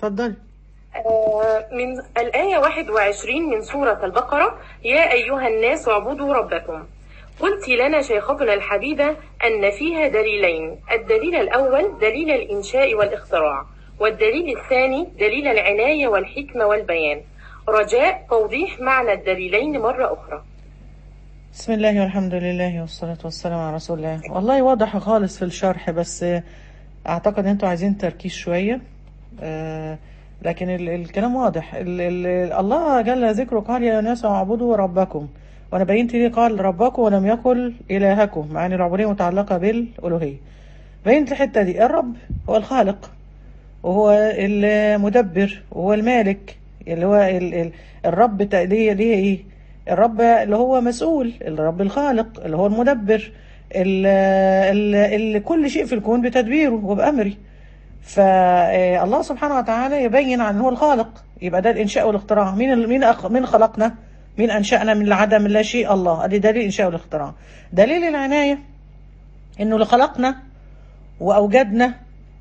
اتفضلي آه، من الآية 21 من سورة البقرة يا أيها الناس اعبدوا ربكم قلت لنا شيختنا الحبيبة أن فيها دليلين الدليل الأول دليل الإنشاء والاختراع والدليل الثاني دليل العناية والحكمة والبيان رجاء توضيح معنى الدليلين مرة أخرى بسم الله والحمد لله والصلاة والسلام على رسول الله والله واضح خالص في الشرح بس اعتقد انتوا عايزين تركيز شوية آه، لكن ال- الكلام واضح ال- ال- الله جل ذكره قال يا ناس اعبدوا ربكم وانا بينت ليه قال ربكم ولم يقل الهكم مع ان العبودية متعلقة بالالوهية بينت الحتة دي الرب هو الخالق وهو المدبر وهو المالك اللي هو ال ال الرب تا- ليه ليه ايه الرب اللي هو مسؤول الرب الخالق اللي هو المدبر اللي كل شيء في الكون بتدبيره وبأمره فالله سبحانه وتعالى يبين عن هو الخالق يبقى ده الإنشاء والاختراع مين ال- مين أخ- مين خلقنا مين أنشأنا من العدم من لا شيء الله ادي دليل الإنشاء والاختراع دليل العناية إنه اللي خلقنا وأوجدنا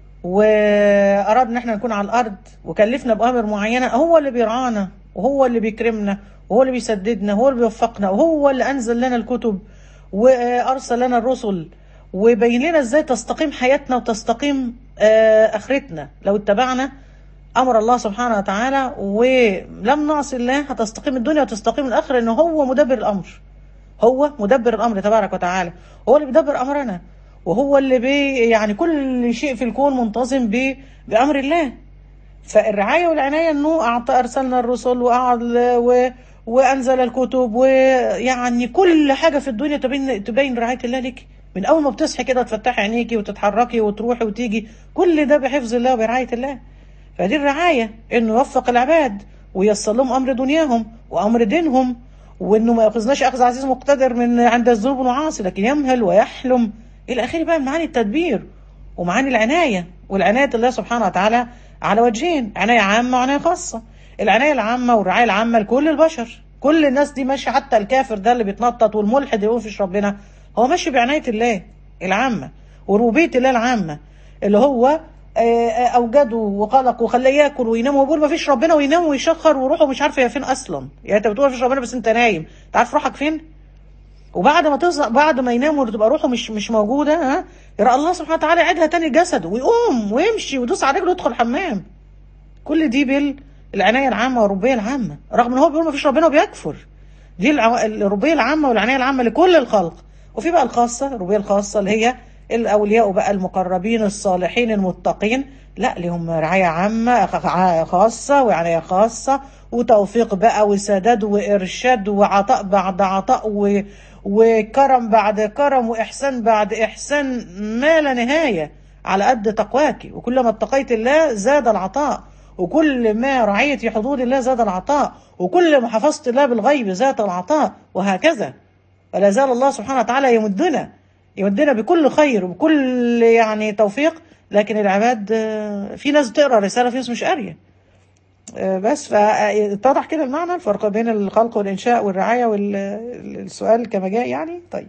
وأردنا احنا نكون على الأرض وكلفنا بأمر معينة هو اللي بيرعانا وهو اللي بيكرمنا وهو اللي بيسددنا وهو اللي بيوفقنا وهو اللي أنزل لنا الكتب وأرسل لنا الرسل وبين لنا ازاي تستقيم حياتنا وتستقيم آه، آخرتنا لو اتبعنا أمر الله سبحانه وتعالى ولم نعصي الله هتستقيم الدنيا وتستقيم الآخرة إن هو مدبر الأمر هو مدبر الامر تبارك وتعالى هو اللي بيدبر امرنا وهو اللي بي يعني كل شيء في الكون منتظم ب- بامر الله فالرعايه والعنايه انه اعطى ارسلنا الرسل وأعد و وانزل الكتب ويعني كل حاجه في الدنيا تبين تبين رعايه الله لك من اول ما بتصحي كده تفتحي عينيكي وتتحركي وتروحي وتيجي كل ده بحفظ الله وبرعايه الله فدي الرعايه انه يوفق العباد وييسر لهم امر دنياهم وامر دينهم وانه ما ياخذناش اخذ عزيز مقتدر من عند الذنوب والمعاصي لكن يمهل ويحلم الى اخره بقى من معاني التدبير ومعاني العنايه والعنايه الله سبحانه وتعالى على وجهين عنايه عامه وعنايه خاصه العنايه العامه والرعايه العامه لكل البشر كل الناس دي ماشيه حتى الكافر ده اللي بيتنطط والملحد اللي يقول فيش ربنا هو ماشي بعنايه الله العامه وربوبيه الله العامه اللي هو آه، آه، اوجده وخلقه وخلاه ياكل وينام ويقول ما فيش ربنا وينام ويشخر وروحه مش عارفه هي فين اصلا يعني انت بتقول ما فيش ربنا بس انت نايم انت عارف روحك فين وبعد ما تصحى بعد ما ينام وتبقى روحه مش مش موجوده ها يرى الله سبحانه وتعالى يعيدها تاني جسده ويقوم ويمشي ويدوس على رجله ويدخل الحمام كل دي بالعنايه العامه والربوبيه العامه رغم ان هو بيقول ما فيش ربنا وبيكفر دي الع- الربوبيه العامه والعنايه العامه لكل الخلق وفي بقى الخاصه الربوبيه الخاصه اللي هي الاولياء بقى المقربين الصالحين المتقين لا لهم رعايه عامه خ- خاصه وعنايه خاصه وتوفيق بقى وسداد وارشاد وعطاء بعد عطاء و وكرم بعد كرم واحسان بعد احسان ما لا نهايه على قد تقواك وكلما اتقيت الله زاد العطاء وكل ما رعيت حدود الله زاد العطاء وكل ما حفظت الله بالغيب زاد العطاء وهكذا ولا زال الله سبحانه وتعالى يمدنا يمدنا بكل خير وبكل يعني توفيق لكن العباد آه، في ناس بتقرا رساله في ناس مش قاريه آه، بس فاتضح كده المعنى الفرق بين الخلق والانشاء والرعايه والسؤال كما جاء يعني طيب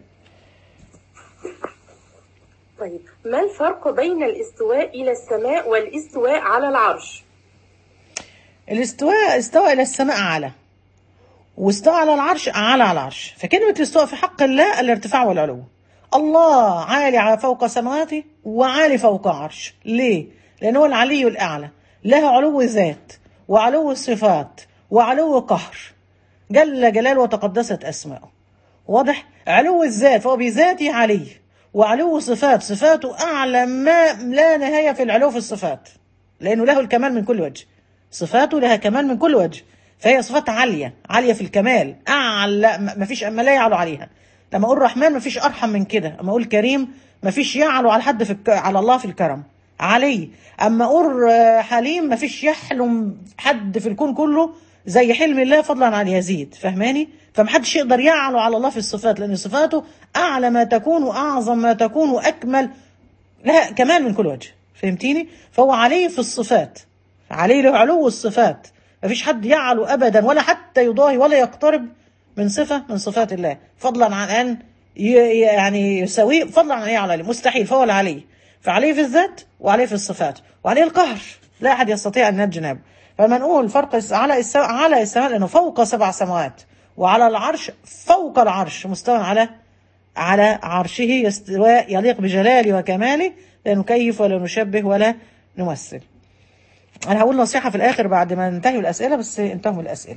طيب ما الفرق بين الاستواء إلى السماء والاستواء على العرش الاستواء استوى الى السماء اعلى واستوى على العرش اعلى على العرش فكلمه الاستواء في حق الله الارتفاع والعلو الله عالي على فوق سماواته وعالي فوق عرش ليه لان هو العلي الاعلى له علو ذات وعلو صفات وعلو قهر جل جلاله وتقدست اسماؤه واضح علو الذات فهو بذاته علي وعلو صفات صفاته اعلى ما لا نهايه في العلو في الصفات لانه له الكمال من كل وجه صفاته لها كمال من كل وجه فهي صفات عاليه عاليه في الكمال اعلى ما فيش اما لا يعلو عليها لما اقول رحمن ما فيش ارحم من كده اما اقول كريم ما فيش يعلو على حد في الك... على الله في الكرم علي اما اقول آه، حليم ما فيش يحلم حد في الكون كله زي حلم الله فضلا عن يزيد فهماني فمحدش يقدر يعلو على الله في الصفات لان صفاته اعلى ما تكون واعظم ما تكون واكمل لها كمال من كل وجه فهمتيني فهو عليه في الصفات عليه له علو الصفات مفيش حد يعلو ابدا ولا حتى يضاهي ولا يقترب من صفه من صفات الله فضلا عن ان ي- يعني يساويه فضلا عن ان يعلى عليه مستحيل فهو العلي فعليه في الذات وعليه في الصفات وعليه القهر لا احد يستطيع ان يتجنب فلما نقول فرق الس- على السماء على السماء لانه فوق سبع سماوات وعلى العرش فوق العرش مستوى على على عرشه استواء يليق بجلاله وكماله لا نكيف ولا نشبه ولا نمثل انا هقول نصيحه في الاخر بعد ما ننتهي الاسئله بس انتهوا الاسئله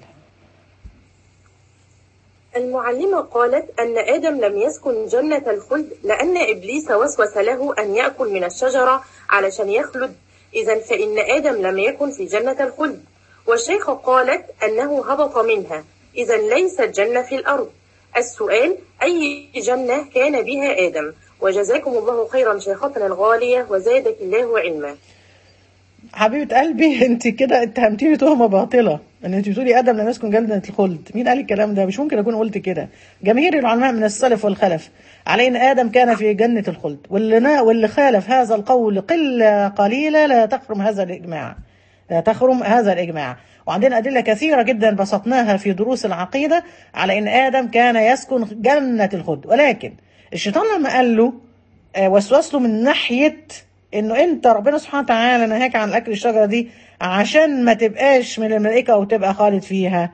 المعلمة قالت أن آدم لم يسكن جنة الخلد لأن إبليس وسوس له أن يأكل من الشجرة علشان يخلد إذا فإن آدم لم يكن في جنة الخلد والشيخة قالت أنه هبط منها إذا ليست جنة في الأرض السؤال أي جنة كان بها آدم وجزاكم الله خيرا شيختنا الغالية وزادك الله علما حبيبه قلبي انت كده اتهمتيني تهمه باطله ان انت بتقولي ادم لم يسكن جنه الخلد مين قال الكلام ده مش ممكن اكون قلت كده جماهير العلماء من السلف والخلف على ان ادم كان في جنه الخلد واللي نا واللي خالف هذا القول قله قليله لا تخرم هذا الاجماع لا تخرم هذا الاجماع وعندنا ادله كثيره جدا بسطناها في دروس العقيده على ان ادم كان يسكن جنه الخلد ولكن الشيطان لما قال له آه، وسوس له من ناحيه انه انت ربنا سبحانه وتعالى نهاك عن اكل الشجره دي عشان ما تبقاش من الملائكه وتبقى خالد فيها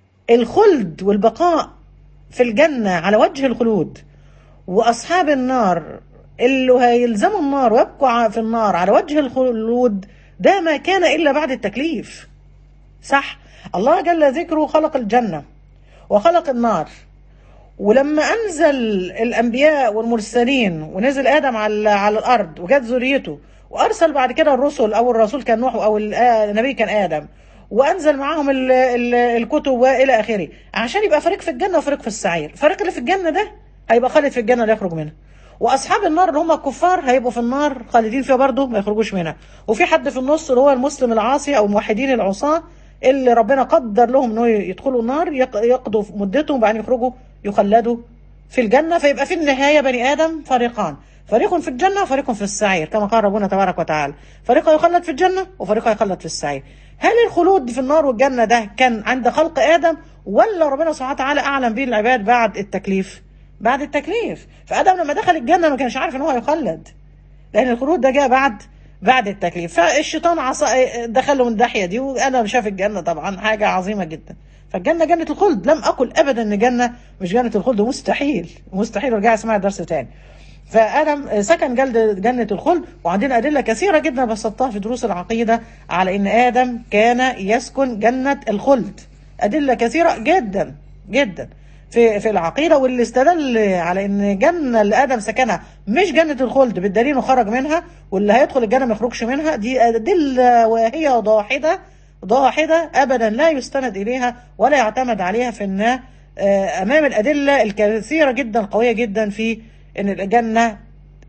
الخلد والبقاء في الجنه على وجه الخلود واصحاب النار اللي هيلزموا النار ويبقوا ع- في النار على وجه الخلود ده ما كان الا بعد التكليف صح الله جل ذكره خلق الجنه وخلق النار ولما انزل الانبياء والمرسلين ونزل ادم على على الارض وجت ذريته وارسل بعد كده الرسل او الرسول كان نوح او ال- آه، النبي كان ادم وانزل معاهم ال ال الكتب والى اخره عشان يبقى فريق في الجنه وفريق في السعير الفريق اللي في الجنه ده هيبقى خالد في الجنه لا يخرج منها واصحاب النار اللي هم الكفار هيبقوا في النار خالدين فيها برضه ما يخرجوش منها وفي حد في النص اللي هو المسلم العاصي او الموحدين العصاه اللي ربنا قدر لهم انه يدخلوا النار يق- يقضوا في مدتهم وبعدين يخرجوا يخلدوا في الجنه فيبقى في النهايه بني ادم فريقان فريق في الجنه وفريق في السعير كما قال ربنا تبارك وتعالى فريق يخلد في الجنه وفريق يخلد في السعير هل الخلود في النار والجنه ده كان عند خلق ادم ولا ربنا سبحانه وتعالى اعلم به العباد بعد التكليف بعد التكليف فادم لما دخل الجنه ما كانش عارف ان هو يخلد لان الخلود ده جاء بعد بعد التكليف فالشيطان عصا دخله من الناحيه دي وانا شاف الجنه طبعا حاجه عظيمه جدا فالجنه جنه الخلد لم اقل ابدا ان جنه مش جنه الخلد مستحيل مستحيل ارجع اسمع درس تاني فادم سكن جلد جنه الخلد وعندنا ادله كثيره جدا بسطتها في دروس العقيده على ان ادم كان يسكن جنه الخلد ادله كثيره جدا جدا في في العقيده واللي استدل على ان جنه اللي ادم سكنها مش جنه الخلد بالدليل انه خرج منها واللي هيدخل الجنه ما يخرجش منها دي ادله وهي ضاحده ضاحده ابدا لا يستند اليها ولا يعتمد عليها في انها آه، امام الادله الكثيره جدا القويه جدا في ان الجنه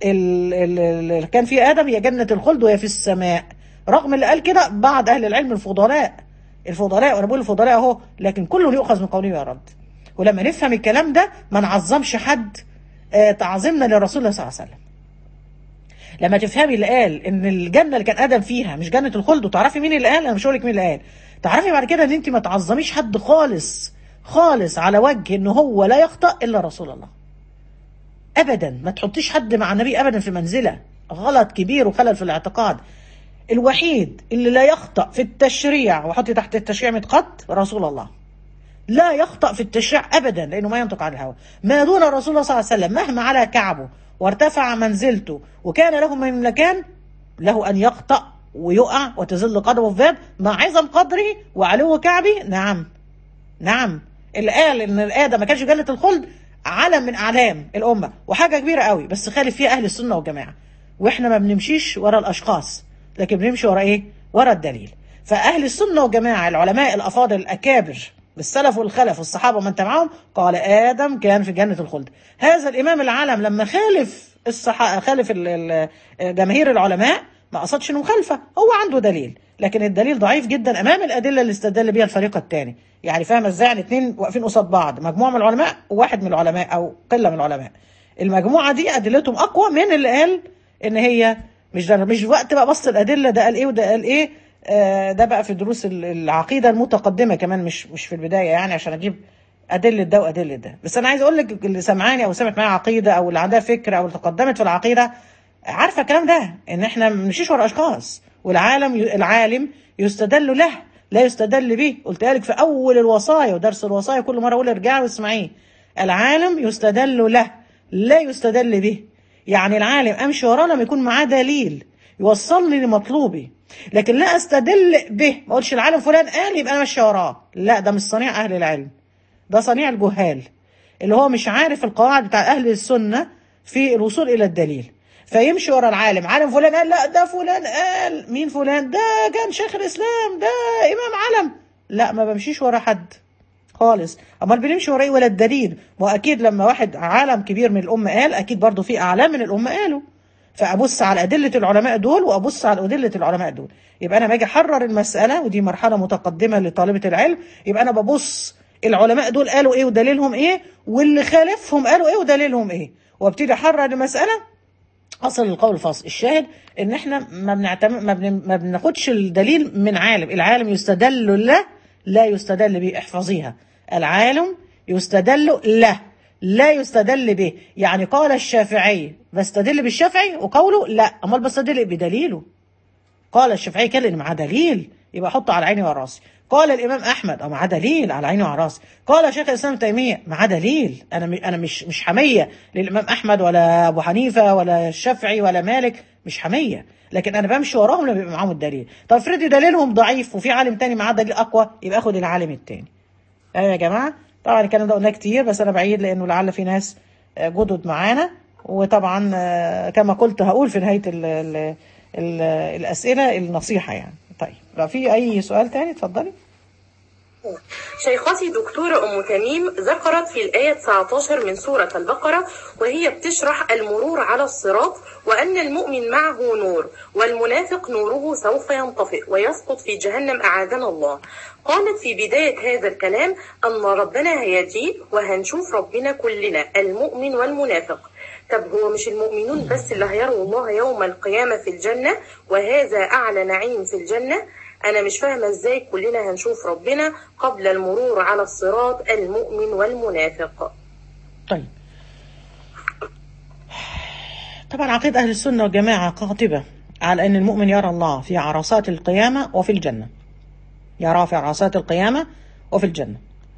اللي كان في ادم هي جنه الخلد وهي في السماء رغم اللي قال كده بعض اهل العلم الفضلاء الفضلاء وانا بقول الفضلاء اهو لكن كله يؤخذ من قوله يا رد ولما نفهم الكلام ده ما نعظمش حد آه، تعظيمنا للرسول الله صلى الله عليه وسلم لما تفهمي اللي قال ان الجنه اللي كان ادم فيها مش جنه الخلد وتعرفي مين اللي قال انا مش هقول لك مين اللي قال تعرفي بعد كده ان انت ما تعظميش حد خالص خالص على وجه ان هو لا يخطا الا رسول الله ابدا ما تحطيش حد مع النبي ابدا في منزله غلط كبير وخلل في الاعتقاد الوحيد اللي لا يخطا في التشريع وحطي تحت التشريع 100 خط رسول الله لا يخطأ في التشريع أبدا لأنه ما ينطق عن الهوى ما دون الرسول الله صلى الله عليه وسلم مهما على كعبه وارتفع منزلته وكان له من مكان له أن يخطأ ويقع وتزل قدمه في باب مع عظم قدره وعلو كعبه نعم نعم اللي قال ان الآدم ما كانش في جنة الخلد علم من أعلام الأمة وحاجة كبيرة قوي بس خالف فيها أهل السنة والجماعة وإحنا ما بنمشيش ورا الأشخاص لكن بنمشي ورا إيه؟ ورا الدليل فأهل السنة والجماعة العلماء الأفاضل الأكابر السلف والخلف والصحابة ومن تبعهم قال آدم كان في جنة الخلد هذا الإمام العالم لما خالف الصحا خالف ال- ال- جماهير العلماء ما قصدش انه مخالفه هو عنده دليل لكن الدليل ضعيف جدا امام الادله اللي استدل بها الفريق الثاني يعني فاهم ازاي يعني اثنين واقفين قصاد بعض مجموعه من العلماء وواحد من العلماء او قله من العلماء المجموعه دي ادلتهم اقوى من اللي قال ان هي مش ده مش وقت بقى بسط الادله ده قال ايه وده قال ايه آه ده بقى في دروس ال- العقيده المتقدمه كمان مش مش في البدايه يعني عشان اجيب ادله ده وادله ده بس انا عايز اقول لك اللي سمعاني او سمعت معايا عقيده او اللي عندها فكره او اللي تقدمت في العقيده عارفه الكلام ده ان احنا ما بنمشيش ورا اشخاص والعالم العالم يستدل له لا يستدل به قلت لك في اول الوصايا ودرس الوصايا كل مره اقول ارجعي واسمعيه العالم يستدل له لا يستدل به يعني العالم امشي وراه لما يكون معاه دليل يوصلني لمطلوبي لكن لا استدل به ما اقولش العالم فلان قال يبقى انا ماشي وراه لا ده مش صنيع اهل العلم ده صنيع الجهال اللي هو مش عارف القواعد بتاع اهل السنه في الوصول الى الدليل فيمشي ورا العالم عالم فلان قال لا ده فلان قال مين فلان ده كان شيخ الاسلام ده امام علم لا ما بمشيش ورا حد خالص امال بنمشي ورا ايه ولا الدليل واكيد لما واحد عالم كبير من الامه قال اكيد برضو في اعلام من الامه قالوا فابص على ادله العلماء دول وابص على ادله العلماء دول يبقى انا باجي احرر المساله ودي مرحله متقدمه لطالبه العلم يبقى انا ببص العلماء دول قالوا ايه ودليلهم ايه واللي خالفهم قالوا ايه ودليلهم ايه وابتدي احرر المساله اصل القول الفاصل الشاهد ان احنا ما بنعتمد ما, بن... ما بناخدش الدليل من عالم العالم يستدل له لا يستدل به احفظيها العالم يستدل له لا يستدل به يعني قال الشافعي بستدل بالشافعي وقوله لا امال بستدل بدليله قال الشافعي كان ان معاه دليل يبقى احطه على عيني وراسي قال الامام احمد اه معاه دليل على عيني وعلى راسي قال شيخ الاسلام ابن تيميه معاه دليل انا م... انا مش مش حميه للامام احمد ولا ابو حنيفه ولا الشافعي ولا مالك مش حميه لكن انا بمشي وراهم لما بيبقى معاهم الدليل طب افرضي دليلهم ضعيف وفي عالم تاني معاه دليل اقوى يبقى اخد العالم التاني ايوه يا جماعه طبعا الكلام ده قلناه كتير بس انا بعيد لانه لعل في ناس جدد معانا وطبعا كما قلت هقول في نهايه ال ال ال الاسئله النصيحه يعني طيب لو في اي سؤال تاني اتفضلي شيختي دكتورة أم تميم ذكرت في الآية 19 من سورة البقرة وهي بتشرح المرور على الصراط وأن المؤمن معه نور والمنافق نوره سوف ينطفئ ويسقط في جهنم أعاذنا الله قالت في بداية هذا الكلام أن ربنا هيجي وهنشوف ربنا كلنا المؤمن والمنافق طب هو مش المؤمنون بس اللي هيروا الله يوم القيامة في الجنة وهذا أعلى نعيم في الجنة أنا مش فاهمة إزاي كلنا هنشوف ربنا قبل المرور على الصراط المؤمن والمنافق طيب طبعا عقيدة أهل السنة والجماعة قاطبة على أن المؤمن يرى الله في عرصات القيامة وفي الجنة يراه في عرصات القيامة وفي الجنة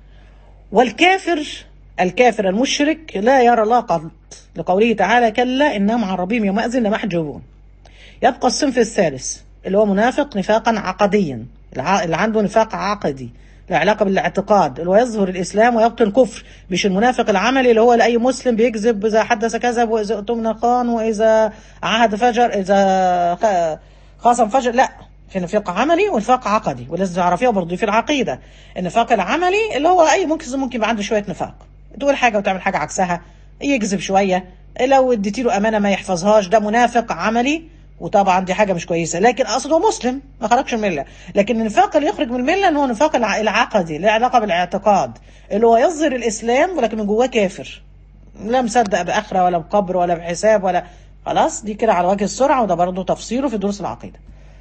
والكافر الكافر المشرك لا يرى الله قط لقوله تعالى كلا إنهم عن ربهم يومئذ لمحجوبون يبقى الصنف الثالث اللي هو منافق نفاقا عقديا اللي عنده نفاق عقدي له علاقه بالاعتقاد اللي هو يظهر الاسلام ويبطن الكفر مش المنافق العملي اللي هو لاي مسلم بيكذب اذا حدث كذب واذا اؤتمن خان واذا عهد فجر اذا خاصم فجر لا في نفاق عملي ونفاق عقدي ولازم تعرفيها برضه في العقيده النفاق العملي اللي هو اي ممكن ممكن يبقى عنده شويه نفاق تقول حاجه وتعمل حاجه عكسها يكذب شويه لو اديتي له امانه ما يحفظهاش ده منافق عملي وطبعا دي حاجه مش كويسه لكن اقصد هو مسلم ما خرجش من المله لكن النفاق اللي يخرج من المله ان هو نفاق العقدي له علاقه بالاعتقاد اللي هو يظهر الاسلام ولكن من جواه كافر لا مصدق باخره ولا بقبر ولا بحساب ولا خلاص دي كده على وجه السرعه وده برضه تفصيله في دروس العقيده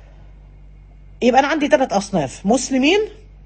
يبقى انا عندي ثلاث اصناف مسلمين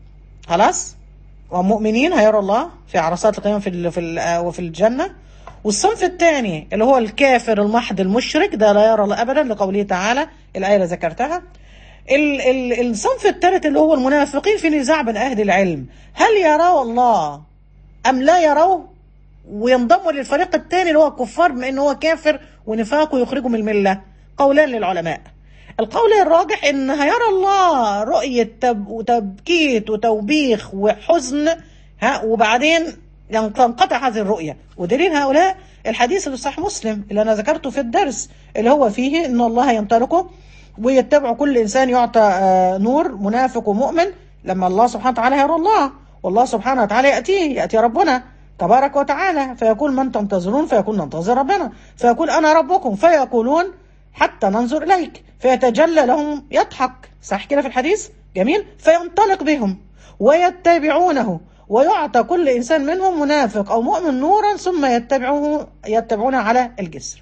خلاص ومؤمنين هيروا الله في عرصات القيامه في في وفي الجنه والصنف الثاني اللي هو الكافر المحض المشرك ده لا يرى الله ابدا لقوله تعالى الايه اللي ذكرتها ال ال الصنف الثالث اللي هو المنافقين في نزاع بين اهل العلم هل يروا الله ام لا يروه وينضموا للفريق الثاني اللي هو الكفار بما انه هو كافر ونفاقه يخرجه من المله قولان للعلماء القول الراجح ان هيرى الله رؤيه تب تبكيت وتوبيخ وحزن ها وبعدين تنقطع هذه الرؤية ودليل هؤلاء الحديث اللي صح مسلم اللي أنا ذكرته في الدرس اللي هو فيه أن الله ينطلقه ويتبع كل إنسان يعطى نور منافق ومؤمن لما الله سبحانه وتعالى يرى الله والله سبحانه وتعالى يأتيه يأتي ربنا تبارك وتعالى فيقول من تنتظرون فيقول ننتظر ربنا فيقول أنا ربكم فيقولون حتى ننظر إليك فيتجلى لهم يضحك صح كده في الحديث جميل فينطلق بهم ويتبعونه ويعطى كل إنسان منهم منافق أو مؤمن نورا ثم يتبعه يتبعون على الجسر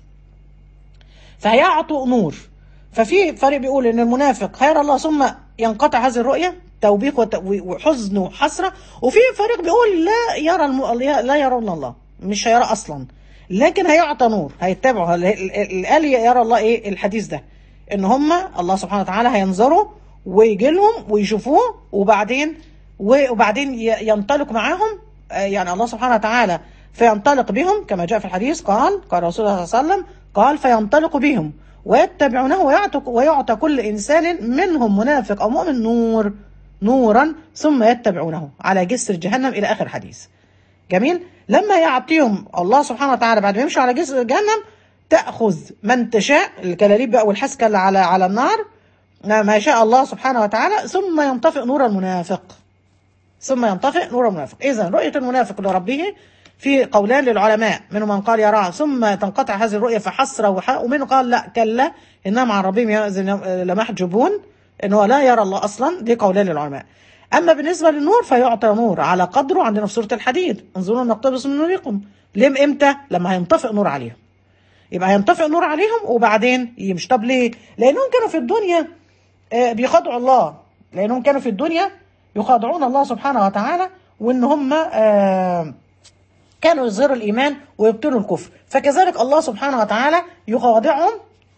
فهيعطوا نور ففي فريق بيقول ان المنافق هيرى الله ثم ينقطع هذه الرؤيه توبيخ وحزن وحسره وفي فريق بيقول لا يرى الم... لا يرون الله مش هيرى اصلا لكن هيعطى نور هيتبعه قال يرى الله ايه الحديث ده ان هم الله سبحانه وتعالى هينظروا ويجي لهم ويشوفوه وبعدين وبعدين ي- ينطلق معاهم آه، يعني الله سبحانه وتعالى فينطلق بهم كما جاء في الحديث قال قال رسول الله صلى الله عليه وسلم قال فينطلق بهم ويتبعونه ويعطى ويعطى كل انسان منهم منافق او مؤمن نور نورا ثم يتبعونه على جسر جهنم الى اخر الحديث. جميل؟ لما يعطيهم الله سبحانه وتعالى بعد ما يمشوا على جسر جهنم تاخذ من تشاء الكلاليب بقى والحسكه اللي على على النار ما شاء الله سبحانه وتعالى ثم ينطفئ نور المنافق. ثم ينطفئ نور المنافق إذا رؤية المنافق لربه في قولان للعلماء منهم من قال يراها ثم تنقطع هذه الرؤية فحسرة وحق ومنهم قال لا كلا إنهم عن ربهم يومئذ لمحجوبون إن هو لا يرى الله أصلا دي قولان للعلماء أما بالنسبة للنور فيعطى نور على قدره عندنا في سورة الحديد انظروا نقتبس من نوركم لم إمتى لما هينطفئ نور عليهم يبقى هينطفئ نور عليهم وبعدين يمشي طب ليه لأنهم كانوا في الدنيا آه، بيخادعوا الله لأنهم كانوا في الدنيا يخادعون الله سبحانه وتعالى وإن هم آه كانوا يظهروا الإيمان ويبطلوا الكفر فكذلك الله سبحانه وتعالى يخادعهم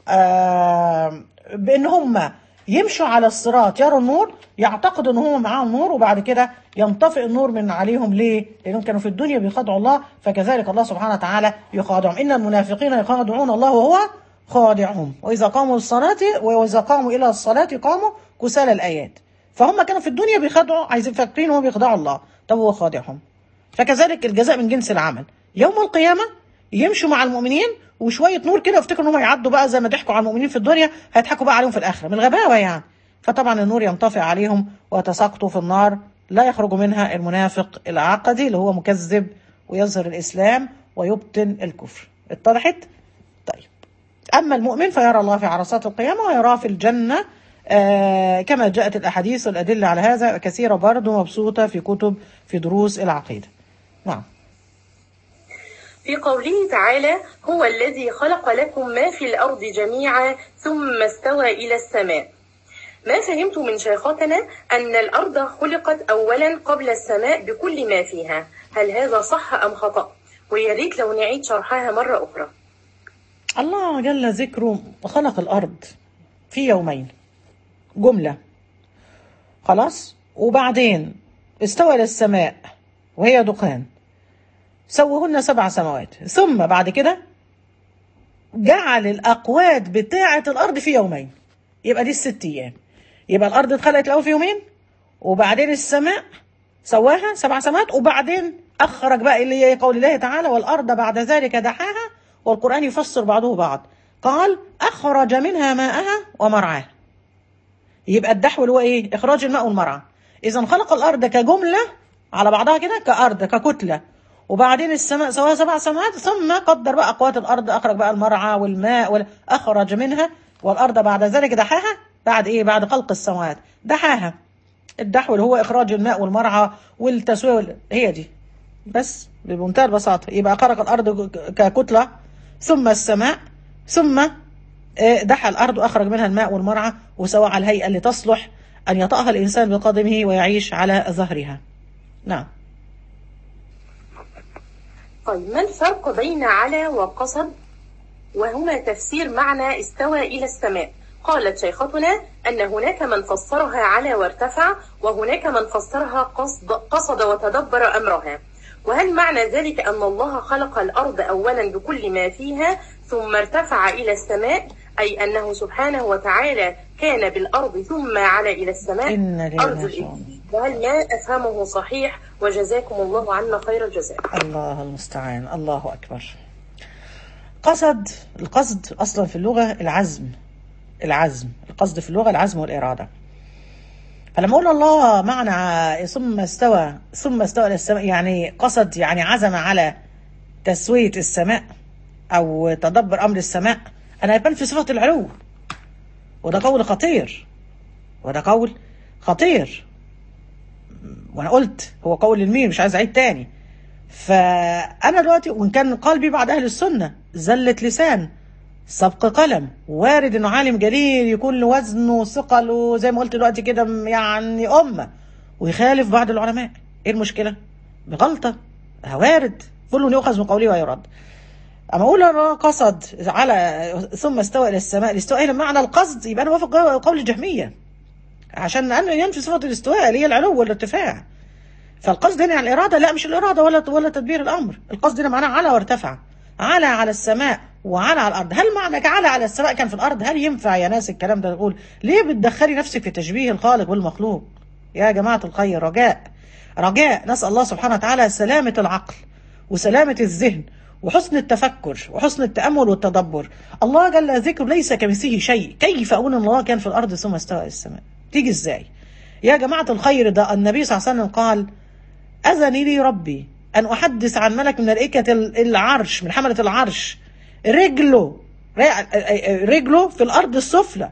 آه بأن هم يمشوا على الصراط يروا النور يعتقدوا ان هم معاهم نور وبعد كده ينطفئ النور من عليهم ليه؟ لانهم كانوا في الدنيا بيخادعوا الله فكذلك الله سبحانه وتعالى يخادعهم ان المنافقين يخادعون الله وهو خادعهم واذا قاموا للصلاه واذا قاموا الى الصلاه قاموا كسالى الايات فهم كانوا في الدنيا بيخادعوا عايزين فاكرين هم بيخدعوا الله طب هو خادعهم فكذلك الجزاء من جنس العمل يوم القيامة يمشوا مع المؤمنين وشوية نور كده وافتكروا ان هم يعدوا بقى زي ما ضحكوا على المؤمنين في الدنيا هيضحكوا بقى عليهم في الآخرة من الغباوة يعني فطبعا النور ينطفئ عليهم ويتساقطوا في النار لا يخرج منها المنافق العقدي اللي هو مكذب ويظهر الإسلام ويبطن الكفر اتضحت؟ طيب أما المؤمن فيرى الله في عرصات القيامة ويراه في الجنة آه كما جاءت الأحاديث والأدلة على هذا كثيرة برضه مبسوطة في كتب في دروس العقيدة نعم في قوله تعالى هو الذي خلق لكم ما في الأرض جميعا ثم استوى إلى السماء ما فهمت من شيختنا أن الأرض خلقت أولا قبل السماء بكل ما فيها هل هذا صح أم خطأ ويا ريت لو نعيد شرحها مرة أخرى الله جل ذكره خلق الأرض في يومين جملة خلاص وبعدين استوى إلى السماء وهي دخان سوهن سبع سماوات ثم بعد كده جعل الأقوات بتاعة الأرض في يومين يبقى دي الست أيام يبقى الأرض اتخلقت الأول في يومين وبعدين السماء سواها سبع سماوات وبعدين أخرج بقى اللي هي قول الله تعالى والأرض بعد ذلك دحاها والقرآن يفسر بعضه بعض قال أخرج منها ماءها ومرعاها يبقى الدحو اللي هو إيه إخراج الماء والمرعى إذا خلق الأرض كجملة على بعضها كده كأرض ككتلة وبعدين السماء سواها سبع سماوات ثم قدر بقى أقوات الأرض أخرج بقى المرعى والماء وال- أخرج منها والأرض بعد ذلك دحاها بعد إيه بعد خلق السماوات دحاها الدحو اللي هو إخراج الماء والمرعى والتسوية وال... هي دي بس بمنتهى البساطة يبقى خلق الأرض ككتلة ثم السماء ثم آه، دحى الأرض وأخرج منها الماء والمرعى وسواء على الهيئة اللي تصلح أن يطأها الإنسان بقدمه ويعيش على ظهرها نعم طيب ما الفرق بين على وقصد وهما تفسير معنى استوى إلى السماء قالت شيختنا أن هناك من فسرها على وارتفع وهناك من فسرها قصد, قصد وتدبر أمرها وهل معنى ذلك أن الله خلق الأرض أولا بكل ما فيها ثم ارتفع إلى السماء أي أنه سبحانه وتعالى كان بالأرض ثم على إلى السماء إن لله أرض ما شاء الإبليس وهل ما أفهمه صحيح وجزاكم الله عنا خير الجزاء الله المستعان الله أكبر قصد القصد أصلا في اللغة العزم العزم القصد في اللغة العزم والإرادة فلما أقول الله معنى ثم استوى ثم استوى إلى السماء يعني قصد يعني عزم على تسوية السماء أو تدبر أمر السماء أنا يبان في صفة العلو وده قول خطير وده قول خطير وانا قلت هو قول المين مش عايز اعيد تاني فانا دلوقتي وان كان قلبي بعد اهل السنه زله لسان سبق قلم وارد انه عالم جليل يكون له وزنه وثقله زي ما قلت دلوقتي كده م- يعني امه ويخالف بعض العلماء ايه المشكله بغلطه وارد كل يؤخذ من قوله ويرد اما اقول انا قصد على ثم استوى الى السماء الاستواء هنا بمعنى القصد يبقى انا وافق قول الجهميه عشان أن ينفي صفه الاستواء اللي هي العلو والارتفاع فالقصد هنا على الاراده لا مش الاراده ولا ولا تدبير الامر القصد هنا معناه على وارتفع على على السماء وعلى على الارض هل معنى على على السماء كان في الارض هل ينفع يا ناس الكلام ده تقول ليه بتدخلي نفسك في تشبيه الخالق والمخلوق يا جماعه الخير رجاء رجاء نسال الله سبحانه وتعالى سلامه العقل وسلامه الذهن وحسن التفكر وحسن التامل والتدبر الله جل ذكره ليس كمثله شيء كيف اقول ان الله كان في الارض ثم استوى الى السماء تيجي ازاي يا جماعه الخير ده النبي صلى الله عليه وسلم قال أذن لي ربي أن أحدث عن ملك من ملائكة العرش من حملة العرش رجله رجله في الأرض السفلى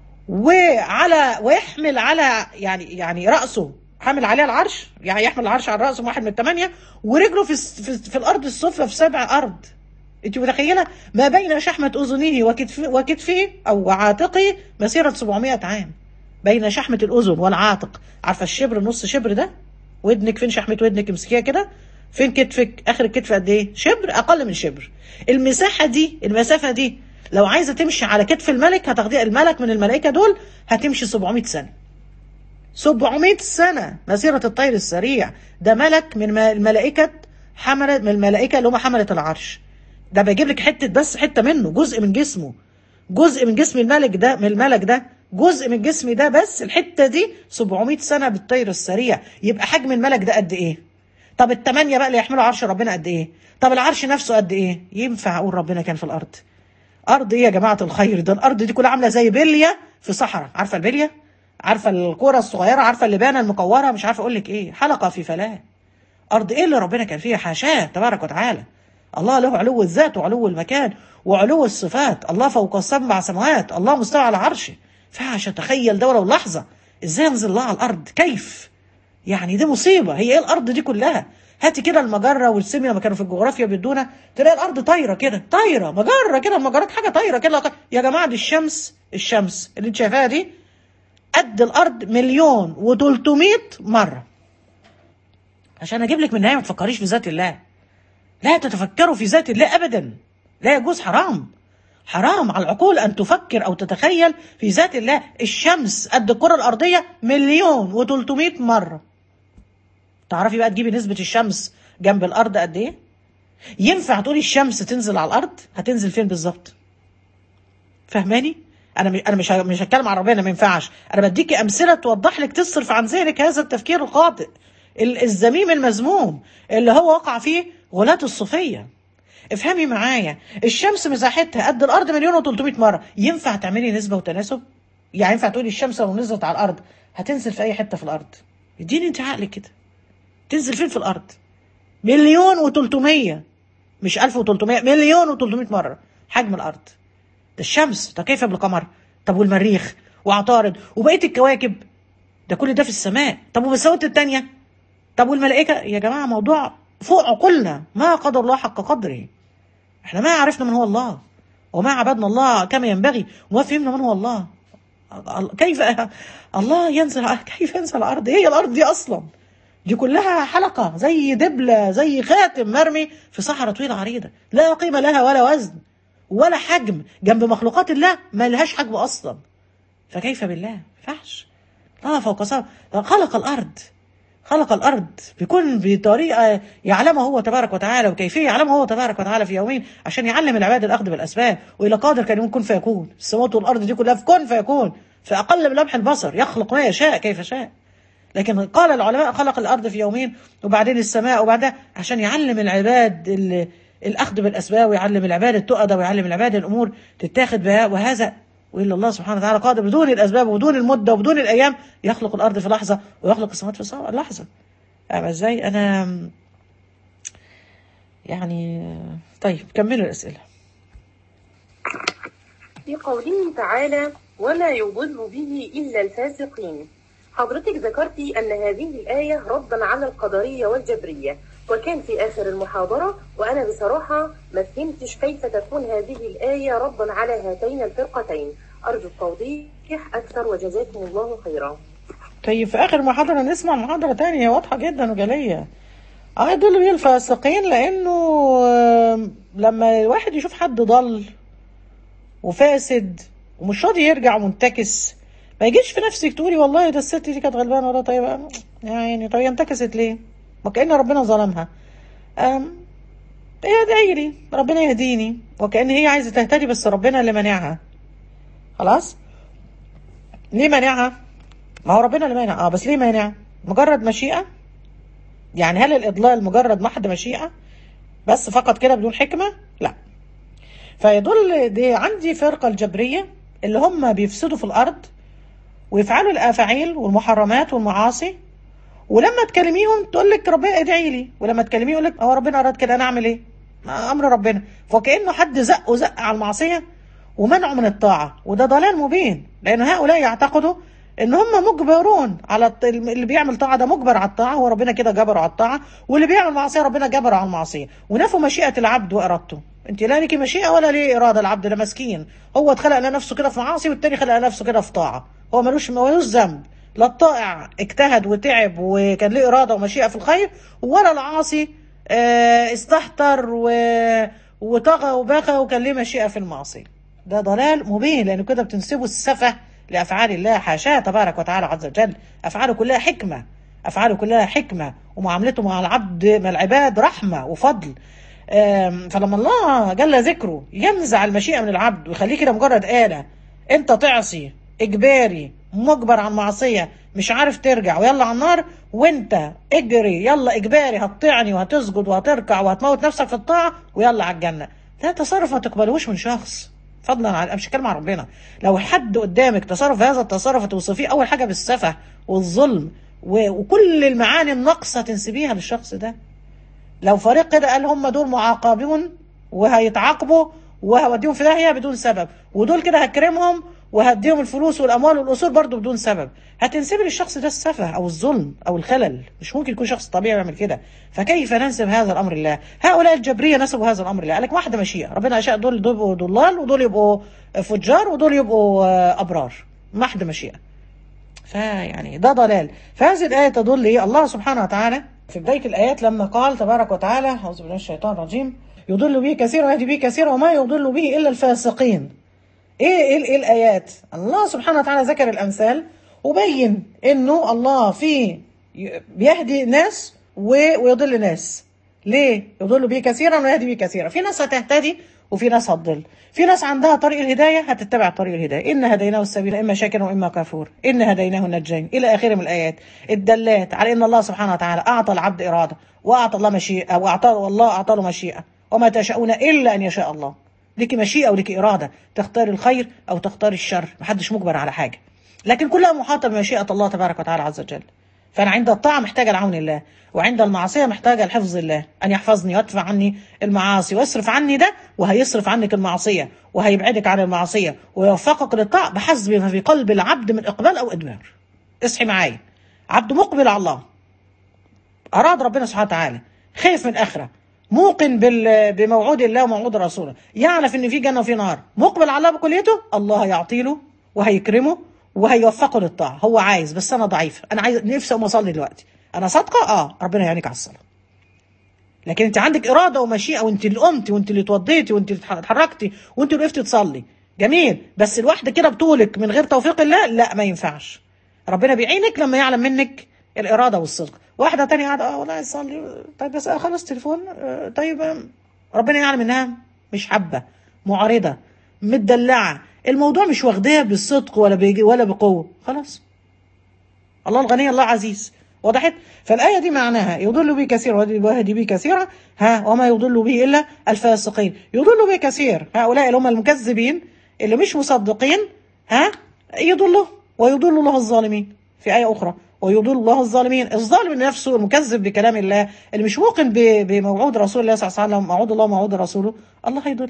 وعلى ويحمل على يعني يعني رأسه حامل عليه العرش يعني يحمل العرش على رأسه واحد من الثمانية ورجله في, في, في الأرض السفلى في سبع أرض أنت متخيلة ما بين شحمة أذنه وكتفه, وكتفه أو عاتقه مسيرة 700 عام بين شحمة الأذن والعاتق عارفة الشبر نص شبر ده ودنك فين شحمة ودنك امسكيها كده فين كتفك اخر الكتف قد ايه شبر اقل من شبر المساحة دي المسافة دي لو عايزة تمشي على كتف الملك هتاخدي الملك من الملائكة دول هتمشي 700 سنة 700 سنة مسيرة الطير السريع ده ملك من الملائكة حملة من الملائكة اللي هم حملة العرش ده بيجيب لك حتة بس حتة منه جزء من جسمه جزء من جسم الملك ده من الملك ده جزء من جسمي ده بس الحته دي 700 سنه بالطير السريع يبقى حجم الملك ده قد ايه طب الثمانيه بقى اللي يحملوا عرش ربنا قد ايه طب العرش نفسه قد ايه ينفع اقول ربنا كان في الارض ارض ايه يا جماعه الخير ده الارض دي كلها عامله زي بليه في صحراء عارفه البليه عارفه الكره الصغيره عارفه اللبانه المكوره مش عارفه اقول لك ايه حلقه في فلاه ارض ايه اللي ربنا كان فيها حاشاه تبارك وتعالى الله له علو الذات وعلو المكان وعلو الصفات الله فوق السبع سماوات الله مستوى على عرشه فعش اتخيل ده ولو لحظه ازاي انزل الله على الارض كيف يعني دي مصيبه هي ايه الارض دي كلها هاتي كده المجره والسيمياء لما كانوا في الجغرافيا بيدونا تلاقي الارض طايره كده طايره مجره كده المجرات حاجه طايره كده يا جماعه دي الشمس الشمس اللي انت شايفاها دي قد الارض مليون و300 مره عشان اجيب لك من النهايه ما تفكريش في ذات الله لا تتفكروا في ذات الله ابدا لا يجوز حرام حرام على العقول أن تفكر أو تتخيل في ذات الله الشمس قد الكرة الأرضية مليون و300 مرة تعرفي بقى تجيبي نسبة الشمس جنب الأرض قد إيه ينفع تقولي الشمس تنزل على الأرض هتنزل فين بالظبط فهماني انا انا مش مش هتكلم عن ربنا ما ينفعش انا بديكي امثله توضح لك تصرف عن ذهنك هذا التفكير الخاطئ الذميم المذموم اللي هو وقع فيه غلاة الصوفيه افهمي معايا الشمس مساحتها قد الارض مليون و300 مره ينفع تعملي نسبه وتناسب يعني ينفع تقولي الشمس لو نزلت على الارض هتنزل في اي حته في الارض اديني انت عقلك كده تنزل فين في الارض مليون و300 مش 1300 مليون و300 مره حجم الارض ده الشمس طب كيف بالقمر طب والمريخ وعطارد وبقيه الكواكب ده كل ده في السماء طب ومساوات التانية طب والملائكه يا جماعه موضوع فوق عقولنا ما قدر الله حق قدره احنا ما عرفنا من هو الله وما عبدنا الله كما ينبغي وما فهمنا من هو الله كيف الله ينزل كيف ينزل الارض هي الارض دي اصلا دي كلها حلقه زي دبله زي خاتم مرمي في صحراء طويله عريضه لا قيمه لها ولا وزن ولا حجم جنب مخلوقات الله ما لهاش حجم اصلا فكيف بالله فحش الله فوق سبع خلق الارض خلق الارض بكل بطريقه يعلمها هو تبارك وتعالى وكيفيه يعلمها هو تبارك وتعالى في يومين عشان يعلم العباد الاخذ بالاسباب والى قادر كان يكون كن فيكون السماوات والارض دي كلها في كن فيكون في اقل من لمح البصر يخلق ما يشاء كيف شاء لكن قال العلماء خلق الارض في يومين وبعدين السماء وبعدها عشان يعلم العباد الاخذ بالاسباب ويعلم العباد التؤدى ويعلم العباد الامور تتاخذ بها وهذا والا الله سبحانه وتعالى قادر بدون الاسباب وبدون المده وبدون الايام يخلق الارض في لحظه ويخلق السماوات في لحظه أما ازاي انا يعني طيب كملوا الاسئله في قوله تعالى وما يضل به الا الفاسقين حضرتك ذكرتي ان هذه الايه ردا على القدريه والجبريه وكان في آخر المحاضرة وأنا بصراحة ما فهمتش كيف تكون هذه الآية ردا على هاتين الفرقتين أرجو التوضيح أكثر وجزاكم الله خيرا طيب في آخر محاضرة نسمع محاضرة تانية واضحة جدا وجلية اه دول بيه الفاسقين لانه آه، لما الواحد يشوف حد ضل وفاسد ومش راضي يرجع منتكس ما يجيش في نفسك تقولي والله ده الست دي كانت غلبانه ولا طيب يعني طب هي انتكست ليه؟ وكأن ربنا ظلمها أم هي ادعي لي ربنا يهديني وكأن هي عايزه تهتدي بس ربنا اللي مانعها خلاص ليه مانعها؟ ما هو ربنا اللي مانع اه بس ليه مانع؟ مجرد مشيئه يعني هل الإضلال مجرد محض مشيئة بس فقط كده بدون حكمة لا فيدل دي عندي فرقة الجبرية اللي هم بيفسدوا في الأرض ويفعلوا الأفاعيل والمحرمات والمعاصي ولما تكلميهم تقول لك ربنا ادعي لي ولما تكلميه يقول لك هو ربنا أراد كده أنا أعمل إيه؟ أمر ربنا فكأنه حد زقه زق على المعصية ومنعه من الطاعة وده ضلال مبين لأن هؤلاء يعتقدوا ان هم مجبرون على الط- اللي بيعمل طاعه ده مجبر على الطاعه هو ربنا كده جبره على الطاعه واللي بيعمل معصيه ربنا جبره على المعصيه ونفوا مشيئه العبد وارادته انت لا ليكي مشيئه ولا ليه اراده العبد ده مسكين هو اتخلق لنفسه كده في معاصي والتاني خلق لنفسه كده في طاعه هو ملوش ملوش ذنب لا الطائع اجتهد وتعب وكان ليه اراده ومشيئه في الخير ولا العاصي آه، استهتر و... وطغى وبغى وكان ليه مشيئه في المعصيه ده ضلال مبين لانه كده بتنسبوا السفه لافعال الله حاشاه تبارك وتعالى عز وجل افعاله كلها حكمه افعاله كلها حكمه ومعاملته مع العبد مع العباد رحمه وفضل آم، فلما الله جل ذكره ينزع المشيئه من العبد ويخليه كده مجرد آلة انت تعصي اجباري مجبر عن معصيه مش عارف ترجع ويلا على النار وانت اجري يلا اجباري هتطيعني وهتسجد وهتركع وهتموت نفسك في الطاعه ويلا على الجنه ده تصرف ما تقبلهوش من شخص فضلا عن مش كلمه عن ربنا لو حد قدامك تصرف هذا التصرف توصفيه اول حاجه بالسفه والظلم و- وكل المعاني الناقصه تنسبيها للشخص ده لو فريق كده قال هم دول معاقبون وهيتعاقبوا وهوديهم في داهيه بدون سبب ودول كده هكرمهم وهديهم الفلوس والاموال والاصول برضو بدون سبب هتنسبي للشخص ده السفه او الظلم او الخلل مش ممكن يكون شخص طبيعي يعمل كده فكيف ننسب هذا الامر لله هؤلاء الجبريه نسبوا هذا الامر لله قال لك واحده مشيئه ربنا اشاء دول دول يبقوا ضلال ودول يبقوا فجار ودول يبقوا آه، ابرار محض مشيئه فيعني ده ضلال فهذه الآية تدل إيه الله سبحانه وتعالى في بداية الآيات لما قال تبارك وتعالى أعوذ بالله من الشيطان الرجيم يضل به كثيرا ويهدي به كثيرا وما يضل به إلا الفاسقين إيه إيه, إيه الآيات الله سبحانه وتعالى ذكر الأمثال وبين إنه الله في بيهدي ناس و- ويضل ناس ليه يضل به كثيرا ويهدي به كثيرا في ناس هتهتدي وفي ناس هتضل في ناس عندها طريق الهدايه هتتبع طريق الهدايه ان هديناه السبيل اما شاكرا واما كفور ان هديناه النجين الى اخره من الايات الدلات على ان الله سبحانه وتعالى اعطى العبد اراده واعطى الله مشيئه واعطى والله اعطى له مشيئه وما تشاءون الا ان يشاء الله لك مشيئه ولك اراده تختار الخير او تختار الشر محدش مجبر على حاجه لكن كلها محاطه بمشيئه الله تبارك وتعالى عز وجل فأنا عند الطاعة محتاجة لعون الله وعند المعصية محتاجة لحفظ الله أن يحفظني ويدفع عني المعاصي ويصرف عني ده وهيصرف عنك المعصية وهيبعدك عن المعصية ويوفقك للطاعة بحسب ما في قلب العبد من إقبال أو إدبار اصحي معايا عبد مقبل على الله أراد ربنا سبحانه وتعالى خايف من الآخرة موقن بال- بموعود الله وموعود رسوله يعرف ان في جنه وفي نار مقبل على الله بكليته الله هيعطي له وهيكرمه وهيوفقه للطاعه هو عايز بس انا ضعيف انا عايز نفسي اقوم اصلي دلوقتي انا صادقه اه ربنا يعينك على الصلاه لكن انت عندك اراده ومشيئه وانت اللي قمتي وانت اللي اتوضيتي وانت اللي اتحركتي وانت اللي وقفتي تصلي جميل بس الواحده كده بطولك من غير توفيق الله لا ما ينفعش ربنا بيعينك لما يعلم منك الاراده والصدق واحده تانية قاعده اه والله عايز اصلي طيب بس آه خلاص تليفون آه طيب آه، ربنا يعلم انها مش حابه معارضه متدلعه الموضوع مش واخداها بالصدق ولا بيجي ولا بقوه خلاص الله الغني الله عزيز وضحت فالآية دي معناها يضل به كثير ويهدي به كثيرا ها وما يضل به إلا الفاسقين يضل به كثير هؤلاء اللي هم المكذبين اللي مش مصدقين ها يضله ويضل الله الظالمين في آية أخرى ويضل الله الظالمين الظالم نفسه المكذب بكلام الله اللي مش موقن ب- بموعود رسول الله صلى الله عليه وسلم موعود الله وموعود رسوله الله هيضل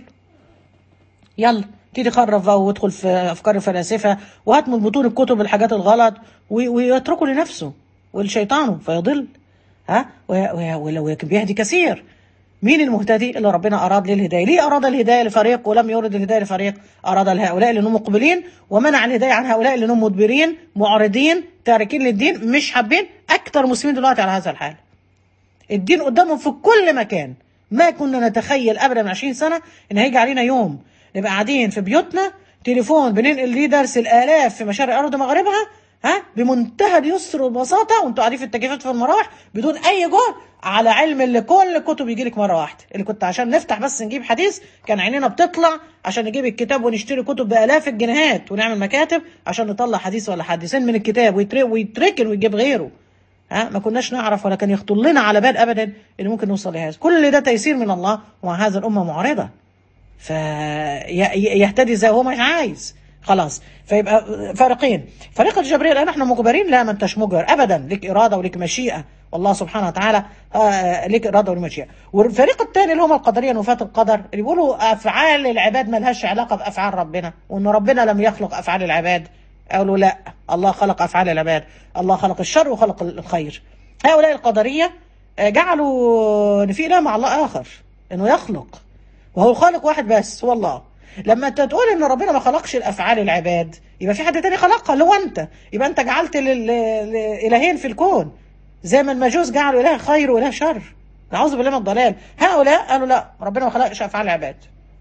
يلا تيجي خرف بقى وادخل في افكار الفلاسفه وهات من بطون الكتب الحاجات الغلط و- ويتركه لنفسه ولشيطانه فيضل ها و- و- ولو يكن بيهدي كثير مين المهتدي اللي ربنا اراد للهدايه ليه اراد الهدايه لفريق ولم يرد الهدايه لفريق اراد لهؤلاء لانهم مقبلين ومنع الهدايه عن هؤلاء لانهم مدبرين معرضين تاركين للدين مش حابين اكثر مسلمين دلوقتي على هذا الحال الدين قدامهم في كل مكان ما كنا نتخيل ابدا من 20 سنه ان هيجي علينا يوم نبقى قاعدين في بيوتنا تليفون بننقل ليه درس الالاف في مشارق الارض ومغاربها ها بمنتهى اليسر والبساطه وانتوا قاعدين في التكييفات في المراوح بدون اي جهد على علم اللي كل الكتب يجي لك مره واحده اللي كنت عشان نفتح بس نجيب حديث كان عينينا بتطلع عشان نجيب الكتاب ونشتري كتب بالاف الجنيهات ونعمل مكاتب عشان نطلع حديث ولا حديثين من الكتاب ويتر- ويتركن ويجيب غيره ها ما كناش نعرف ولا كان يخطر لنا على بال ابدا ان ممكن نوصل لهذا كل ده تيسير من الله ومع هذا الامه معرضه فيهتدي زي هو مش عايز خلاص فيبقى فريقين فريق الجبرية الآن احنا مجبرين لا ما انتش مجبر أبدا لك إرادة ولك مشيئة والله سبحانه وتعالى آه لك إرادة ولك مشيئة والفريق الثاني اللي هم القدرية نفاة القدر اللي بيقولوا أفعال العباد ما لهاش علاقة بأفعال ربنا وإن ربنا لم يخلق أفعال العباد قالوا لا الله خلق أفعال العباد الله خلق الشر وخلق الخير هؤلاء القدرية آه، جعلوا ان في اله مع الله اخر انه يخلق وهو الخالق واحد بس هو الله لما انت تقول ان ربنا ما خلقش الافعال العباد يبقى في حد تاني خلقها اللي هو انت يبقى انت جعلت لل- ل- الهين في الكون زي ما المجوس جعلوا اله خير واله شر نعوذ بالله من الضلال هؤلاء قالوا لا ربنا ما خلقش افعال العباد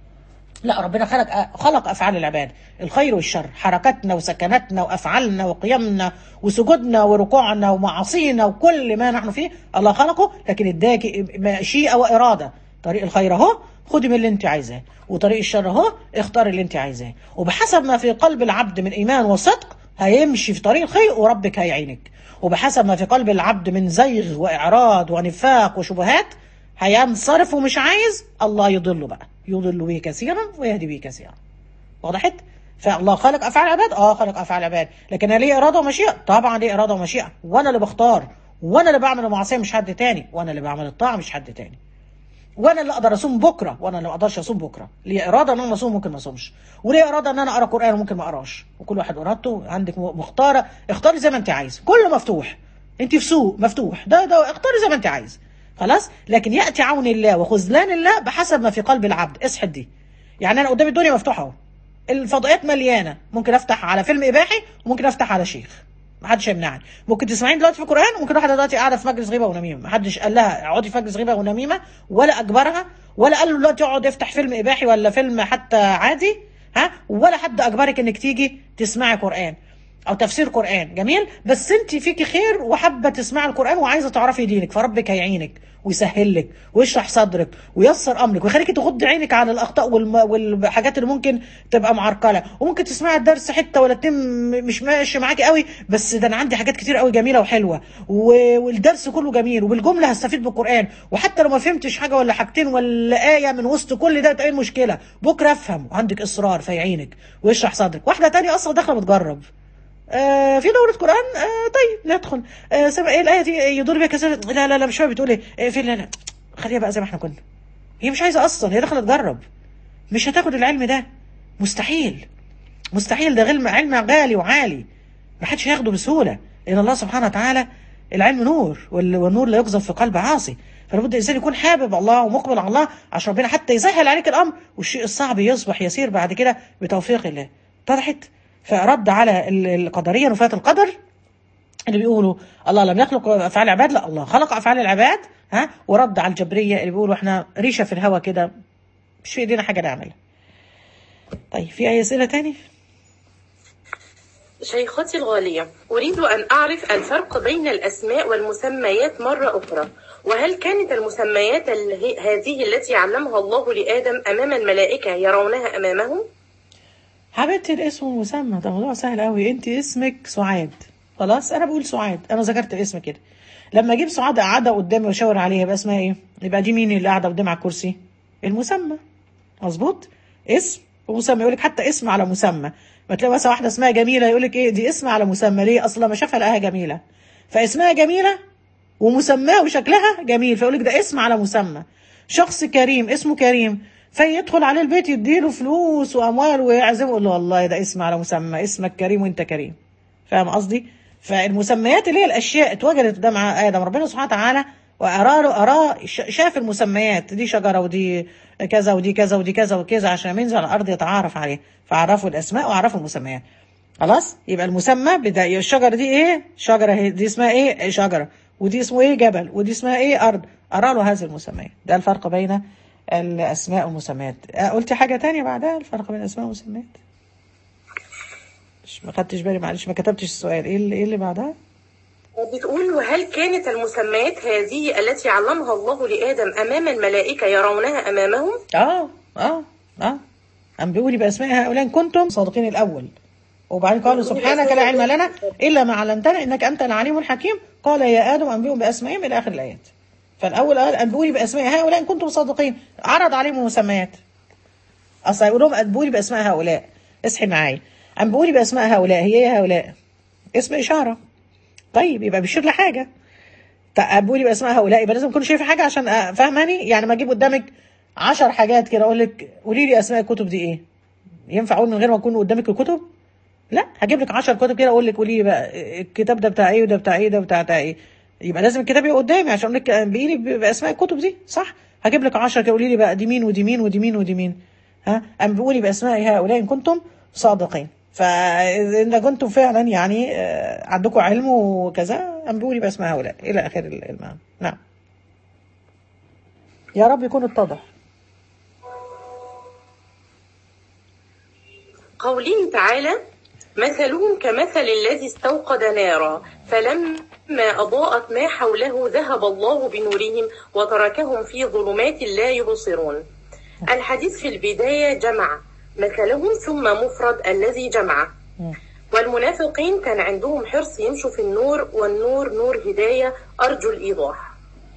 لا ربنا خلق خلق افعال العباد الخير والشر حركاتنا وسكناتنا وافعالنا وقيمنا وسجودنا وركوعنا ومعاصينا وكل ما نحن فيه الله خلقه لكن اداك مشيئه واراده طريق الخير اهو خدي من اللي انت عايزاه وطريق الشر اهو اختار اللي انت عايزاه وبحسب ما في قلب العبد من ايمان وصدق هيمشي في طريق الخير وربك هيعينك وبحسب ما في قلب العبد من زيغ واعراض ونفاق وشبهات هينصرف ومش عايز الله يضله بقى يضل به كثيرا ويهدي به كثيرا وضحت فالله خلق افعال العباد اه خلق افعال العباد لكن انا ليه اراده ومشيئه طبعا ليه اراده ومشيئه وانا اللي بختار وانا اللي بعمل المعصيه مش حد تاني وانا اللي بعمل الطاعه مش حد تاني وانا اللي اقدر اصوم بكره وانا اللي ما اقدرش اصوم بكره ليه اراده ان انا اصوم ممكن ما اصومش وليه اراده ان انا اقرا قران وممكن ما اقراش وكل واحد ارادته عندك م- مختاره اختاري زي ما انت عايز كله مفتوح انت في سوق مفتوح ده ده اختاري زي ما انت عايز خلاص لكن ياتي عون الله وخذلان الله بحسب ما في قلب العبد اصحى دي يعني انا قدام الدنيا مفتوحه اهو الفضائيات مليانه ممكن افتح على فيلم اباحي وممكن افتح على شيخ محدش يمنعني ممكن تسمعين دلوقتي في القران وممكن واحده دلوقتي قاعده في مجلس غيبه ونميمه محدش قال لها اقعدي في مجلس غيبه ونميمه ولا اجبرها ولا قال له دلوقتي اقعد افتح فيلم اباحي ولا فيلم حتى عادي ها ولا حد اجبرك انك تيجي تسمعي قران او تفسير قران جميل بس انت فيكي خير وحابه تسمعي القران وعايزه تعرفي دينك فربك هيعينك ويسهل لك ويشرح صدرك وييسر امرك ويخليكي تغضي عينك على الاخطاء والم... والحاجات اللي ممكن تبقى معرقله وممكن تسمعي الدرس حته ولا اتنين م- مش ماشي معاكي قوي بس ده انا عندي حاجات كتير قوي جميله وحلوه و... والدرس كله جميل وبالجمله هستفيد بالقران وحتى لو ما فهمتش حاجه ولا حاجتين ولا ايه من وسط كل ده ايه المشكله بكره افهم وعندك اصرار فيعينك ويشرح صدرك واحده تانية اصلا داخله بتجرب آه في دورة قرآن آه طيب ندخل آه سمع ايه الآية دي يدور بيها كذا لا لا لا مش فاهم بتقول ايه آه في لا لا خليها بقى زي ما احنا كنا هي مش عايزة أصلا هي داخلة تجرب مش هتاخد العلم ده مستحيل مستحيل ده علم علم غالي وعالي ما حدش هياخده بسهولة لأن الله سبحانه وتعالى العلم نور وال- والنور لا يقذف في قلب عاصي فلابد الإنسان يكون حابب الله ومقبل على الله عشان ربنا حتى يسهل عليك الأمر والشيء الصعب يصبح يسير بعد كده بتوفيق الله اتضحت فرد على ال- القدرية نفاة القدر اللي بيقولوا الله لم يخلق افعال العباد لا الله خلق افعال العباد ها ورد على الجبريه اللي بيقولوا احنا ريشه في الهواء كده مش في ايدينا حاجه نعملها طيب في اي اسئله تاني شيختي الغالية أريد أن أعرف الفرق بين الأسماء والمسميات مرة أخرى وهل كانت المسميات ال- هذه التي علمها الله لآدم أمام الملائكة يرونها أمامهم؟ حبيبتي الاسم والمسمى ده موضوع سهل قوي انت اسمك سعاد خلاص انا بقول سعاد انا ذكرت الاسم كده لما اجيب سعاد قاعده قدامي واشاور عليها يبقى اسمها ايه يبقى دي مين اللي قاعده قدامي على الكرسي المسمى مظبوط اسم ومسمى يقول لك حتى اسم على مسمى ما تلاقي مثلا واحده اسمها جميله يقول لك ايه دي اسم على مسمى ليه اصلا ما شافها لقاها جميله فاسمها جميله ومسماه وشكلها جميل فيقول لك ده اسم على مسمى شخص كريم اسمه كريم فيدخل عليه البيت يديله فلوس واموال ويعزمه يقول له والله ده اسم على مسمى اسمك كريم وانت كريم فاهم قصدي فالمسميات اللي هي الاشياء اتوجدت قدام ادم ربنا سبحانه وتعالى واراه له اراه ش- شاف المسميات دي شجره ودي كذا ودي كذا ودي كذا وكذا عشان لما ينزل على الارض يتعارف عليه فعرفوا الاسماء وعرفوا المسميات خلاص يبقى المسمى بدا الشجره دي ايه شجره هي دي اسمها ايه شجره ودي اسمه ايه جبل ودي اسمها ايه ارض أرى له هذه المسميات ده الفرق بين الأسماء والمسميات آه، قلت حاجة تانية بعدها الفرق بين الأسماء والمسميات مش ما خدتش بالي معلش ما كتبتش السؤال ايه اللي, إيه اللي بعدها بتقول وهل كانت المسميات هذه التي علمها الله لآدم أمام الملائكة يرونها أمامهم؟ اه اه اه أم بيقولي بأسماء هؤلاء إن كنتم صادقين الأول وبعدين قالوا سبحانك لا علم لنا إلا ما علمتنا إنك أنت العليم الحكيم قال يا آدم أنبئهم بأسمائهم إلى آخر الآيات فالأول قال أنبئوني بأسماء هؤلاء إن كنتم صادقين عرض عليهم المسميات أصلا يقول لهم أنبئوني بأسماء هؤلاء اصحي معايا أنبئوني بأسماء هؤلاء هي إيه هؤلاء اسم إشارة طيب يبقى بيشير لحاجة تقبولي باسماء هؤلاء يبقى لازم اكون شايفه حاجه عشان افهماني يعني ما اجيب قدامك عشر حاجات كده اقول لك قولي لي اسماء الكتب دي ايه ينفع اقول من غير ما اكون قدامك الكتب لا هجيب لك 10 كتب كده اقول لك قولي لي بقى الكتاب ده بتاع ايه وده بتاع ايه ده بتاع بتاع ايه يبقى لازم الكتاب يبقى قدامي عشان اقول لك انبئي لي باسماء الكتب دي صح هجيب لك 10 كده قولي لي بقى دي مين ودي مين ودي مين ودي مين ها انبئوني باسماء هؤلاء ان كنتم صادقين فإذا كنتم فعلا يعني آه، عندكم علم وكذا أنبئوني بأسماء هؤلاء إلى آخر المعنى نعم يا رب يكون اتضح قوله تعالى مثلهم كمثل الذي استوقد نارا فلما أضاءت ما حوله ذهب الله بنورهم وتركهم في ظلمات لا يبصرون الحديث في البداية جمع مثلهم ثم مفرد الذي جمع والمنافقين كان عندهم حرص يمشوا في النور والنور نور هداية أرجو الإيضاح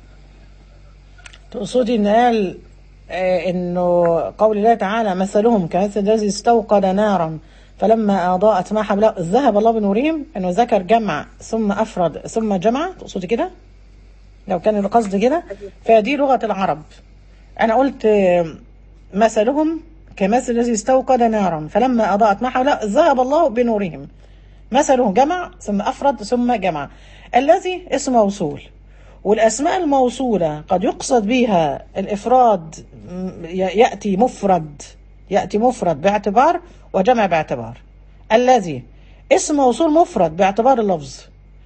تقصدي ان قال آه، انه قول الله تعالى مثلهم كمثل الذي استوقد نارا فلما اضاءت ما حوله ذهب الله بنورهم انه ذكر جمع ثم افرد ثم جمع تقصدي كده لو كان القصد كده فدي لغه العرب انا قلت آه، مثلهم كمثل الذي استوقد نارا فلما اضاءت ما حوله ذهب الله بنورهم مثله جمع ثم افرد ثم جمع الذي اسم موصول والأسماء الموصولة قد يقصد بها الإفراد م- يأتي مفرد يأتي مفرد باعتبار وجمع باعتبار الذي اسم موصول مفرد باعتبار اللفظ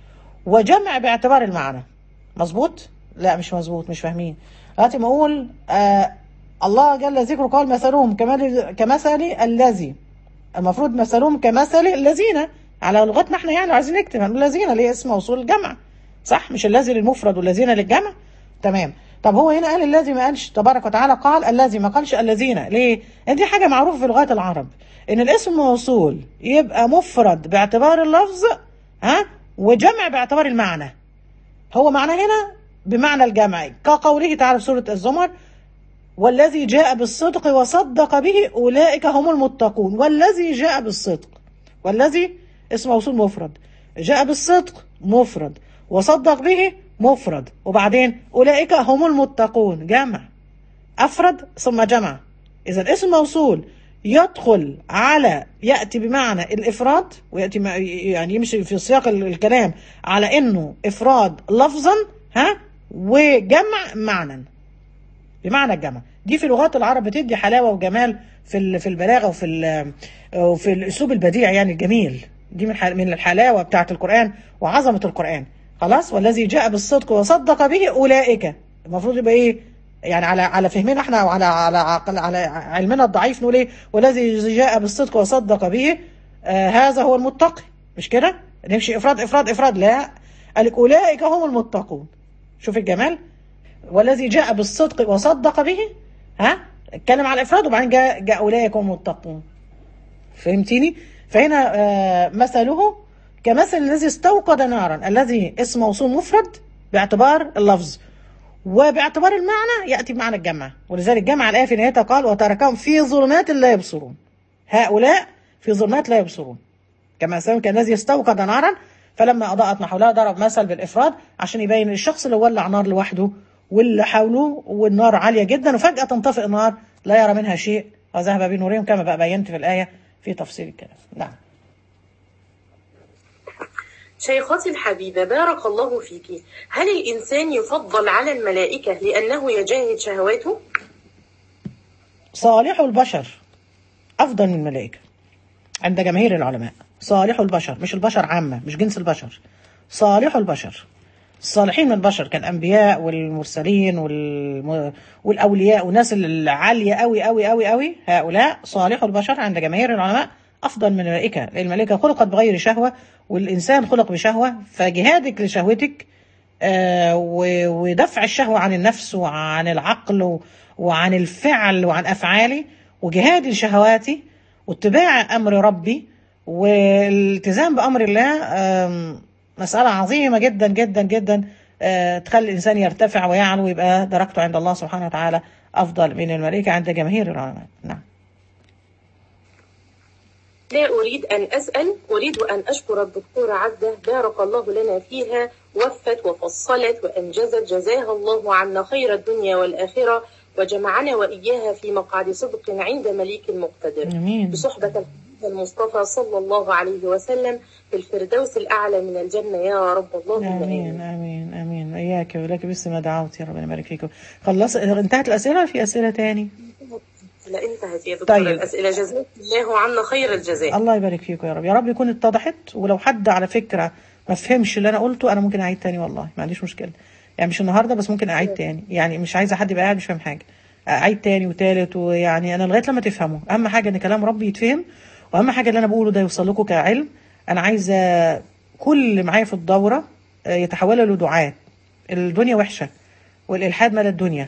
وجمع باعتبار المعنى مظبوط؟ لا مش مظبوط مش فاهمين دلوقتي ما اقول آه الله جل ذكره قال مثلهم كمثل كمثل الذي المفروض مثلهم كمثل الذين على لغتنا احنا يعني عايزين نكتب هنقول الذين اللي هي اسم موصول الجمع صح مش الذي للمفرد والذين للجمع تمام طب هو هنا قال الذي ما قالش تبارك وتعالى قال الذي ما قالش الذين ليه؟ لان دي حاجه معروفه في لغات العرب ان الاسم موصول يبقى مفرد باعتبار اللفظ ها وجمع باعتبار المعنى هو معنى هنا بمعنى الجمع كقوله تعالى في سوره الزمر والذي جاء بالصدق وصدق به اولئك هم المتقون والذي جاء بالصدق والذي اسم موصول مفرد جاء بالصدق مفرد وصدق به مفرد وبعدين أولئك هم المتقون جمع أفرد ثم جمع إذا اسم موصول يدخل على يأتي بمعنى الإفراد ويأتي مع- يعني يمشي في سياق ال- الكلام على إنه إفراد لفظا ها وجمع معنى بمعنى الجمع دي في لغات العرب بتدي حلاوه وجمال في ال- في البلاغه وفي ال- وفي الاسلوب البديع يعني الجميل دي من ح- من الحلاوه بتاعه القران وعظمه القران خلاص والذي جاء بالصدق وصدق به اولئك المفروض يبقى ايه يعني على على فهمنا احنا وعلى على عقل على علمنا الضعيف نقول ايه والذي جاء بالصدق وصدق به آه هذا هو المتقي مش كده نمشي افراد افراد افراد لا قال لك اولئك هم المتقون شوف الجمال والذي جاء بالصدق وصدق به ها اتكلم على الافراد وبعدين جاء جاء اولئك هم المتقون فهمتيني فهنا آه مثله كمثل الذي استوقد نارا الذي اسم موصول مفرد باعتبار اللفظ وباعتبار المعنى ياتي بمعنى الجمع ولذلك جمع الايه في نهايتها قال وتركهم في ظلمات لا يبصرون هؤلاء في ظلمات لا يبصرون كما سمى كالذي استوقد نارا فلما اضاءت ما حولها ضرب مثل بالافراد عشان يبين الشخص اللي ولع نار لوحده واللي حوله والنار عاليه جدا وفجاه تنطفئ نار لا يرى منها شيء وذهب بنورهم كما بقى بينت في الايه في تفصيل الكلام نعم شيختي الحبيبة بارك الله فيك هل الإنسان يفضل على الملائكة لأنه يجاهد شهواته؟ صالح البشر افضل من الملائكه عند جماهير العلماء صالح البشر مش البشر عامه مش جنس البشر صالح البشر الصالحين من البشر كالانبياء والمرسلين والم... والاولياء والناس العاليه قوي قوي قوي قوي هؤلاء صالح البشر عند جماهير العلماء افضل من الملائكه لان الملائكه خلقت بغير شهوه والانسان خلق بشهوه فجهادك لشهوتك آه، و- ودفع الشهوه عن النفس وعن العقل و- وعن الفعل وعن افعالي وجهادي لشهواتي واتباع امر ربي والالتزام بامر الله آم، مساله عظيمه جدا جدا جدا آه، تخلي الانسان يرتفع ويعلو ويبقى درجته عند الله سبحانه وتعالى افضل من الملائكه عند جماهير العلماء نعم لا أريد أن أسأل أريد أن أشكر الدكتورة عزة بارك الله لنا فيها وفت وفصلت وأنجزت جزاها الله عنا خير الدنيا والآخرة وجمعنا وإياها في مقعد صدق عند مليك مقتدر امين بصحبة الحبيب المصطفى صلى الله عليه وسلم في الفردوس الأعلى من الجنة يا رب اللهم امين آمين امين امين اياك ولك بس ما دعوت يا ربنا يبارك فيكم خلص انتهت الاسئله ولا في اسئله تاني لا انتهت يا دكتورة طيب. الأسئلة جزاك الله عنا خير الجزاء الله يبارك فيكم يا رب يا رب يكون اتضحت ولو حد على فكره ما فهمش اللي انا قلته انا ممكن اعيد تاني والله ما عنديش مشكله يعني مش النهارده بس ممكن اعيد تاني يعني مش عايزه حد يبقى قاعد مش فاهم حاجه اعيد تاني وتالت ويعني انا لغايه لما تفهموا اهم حاجه ان كلام ربي يتفهم واهم حاجه اللي انا بقوله ده يوصل لكم كعلم انا عايزه كل اللي معايا في الدوره آه، يتحولوا لدعاة الدنيا وحشه والالحاد مال الدنيا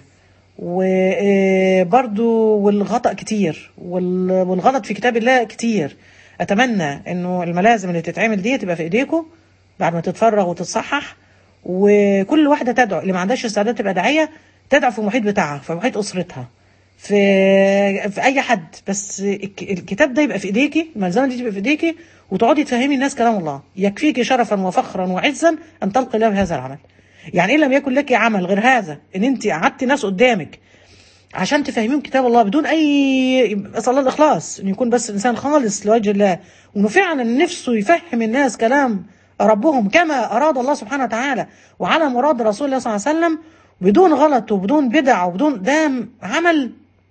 وبرضو والغطأ كتير وال- والغلط في كتاب الله كتير اتمنى انه الملازم اللي تتعمل دي تبقى في ايديكم بعد ما تتفرغ وتتصحح وكل واحده تدعو اللي ما عندهاش استعداد تبقى داعيه تدعو في المحيط بتاعها في محيط اسرتها في في اي حد بس الك- الكتاب ده يبقى في ايديكي الملزمه دي تبقى في ايديكي وتقعدي تفهمي الناس كلام الله يكفيكي شرفا وفخرا وعزا ان تلقي الله بهذا العمل يعني ان لم يكن لك عمل غير هذا ان انت قعدتي ناس قدامك عشان تفهميهم كتاب الله بدون اي اسال الله الاخلاص ان يكون بس انسان خالص لوجه الله وانه فعلا نفسه يفهم الناس كلام ربهم كما اراد الله سبحانه وتعالى وعلى مراد رسول الله صلى الله عليه وسلم بدون غلط وبدون بدع وبدون ده عمل